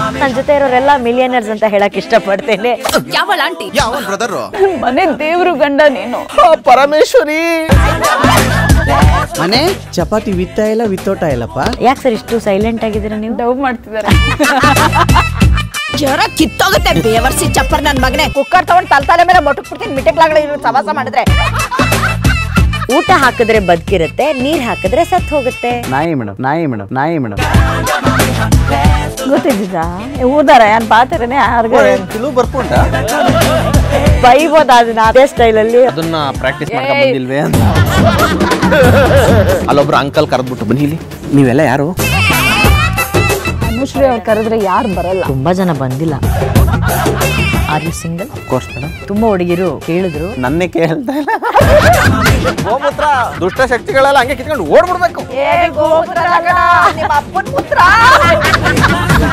ನನ್ನ ಜೊತೆ ಇರೋರೆಲ್ಲ ಮಿಲಿಯನರ್ಸ್ ಅಂತ ಹೇಳಕ್ ಇಷ್ಟಪಡ್ತೇನೆ ಯಾವಳ ಆಂಟಿ ಯಾವ ಬ್ರದರ್ ಮನೆ ದೇವ್ರು ಗಂಡ ನೀನು ಪರಮೇಶ್ವರಿ ಮನೆ ಚಪಾತಿ ವಿತ್ತ ಇಲ್ಲ ವಿತ್ತೋಟ ಇಲ್ಲಪ್ಪ ಯಾಕೆ ಸರ್ ಇಷ್ಟು ಸೈಲೆಂಟ್ ಆಗಿದ್ದೀರಾ ನೀವು ಡವ್ ಮಾಡ್ತಿದ್ದಾರೆ ಜ್ವರ ಕಿತ್ತೋಗುತ್ತೆ ಬೇವರ್ಸಿ ಚಪ್ಪರ್ ನನ್ ಮಗನೇ ಕುಕ್ಕರ್ ತಗೊಂಡ್ ತಲ್ ತಲೆ ಮೇಲೆ ಮೊಟ್ಟಕ್ ಬಿಡ್ತೀನಿ ಮಿಟಕ್ಲಾಗಳ ಸವಾಸ ಮಾಡಿದ್ರೆ ಊಟ ಹಾಕಿದ್ರೆ ಬದುಕಿರುತ್ತೆ ನೀರ್ ಹಾಕಿದ್ರೆ ಸತ್ ಹೋಗುತ್ತೆ ನಾಯಿ ಮೇಡಮ್ ನಾಯಿ ಮೇಡಮ್ ನಾಯಿ ಮೇಡಮ್ ಗೊತ್ತಿದ್ದ ಊದಾರ ಏನ್ ಪಾತ್ರೆನೆ ಆರ್ಗಡೆ ಕಿಲು ಬರ್ಕೊಂಡ ಬೈಬೋದ ಅದನ್ನ ಅದೇ ಸ್ಟೈಲಲ್ಲಿ ಅದನ್ನ ಪ್ರಾಕ್ಟೀಸ್ ಮಾಡ್ಕೊಂಡ್ ಬಂದಿಲ್ವೇ ಅಂತ ಅಲ್ಲೊಬ್ರು ಅಂಕಲ್ ಕರೆದ್ಬಿಟ್ಟು ಬನ್ನಿ ಇಲ್ಲಿ ನೀವೆಲ್ಲ ಯಾರು ಅನುಶ್ರೀ ಅವ್ರು ಕರೆದ್ರೆ ಯಾರು ಬರಲ್ಲ ತುಂಬಾ ಜನ ಬಂದಿಲ್ಲ are you single course madam ತುಂಬಾ ಹುಡುಗಿರು ಕೇಳಿದ್ರು ನನ್ನೇ ಕೇಳ್ತಾ ಇಲ್ಲ ಗೋಮೂತ್ರ ದುಷ್ಟ ಶಕ್ತಿಗಳೆಲ್ಲ ಹಂಗೆ ಕಿತ್ಕೊಂಡು ಓಡ್ಬಿಡ್ಬೇಕು ನಿಮ್ಮ ಅಪ್ಪನ ಪುತ್ರ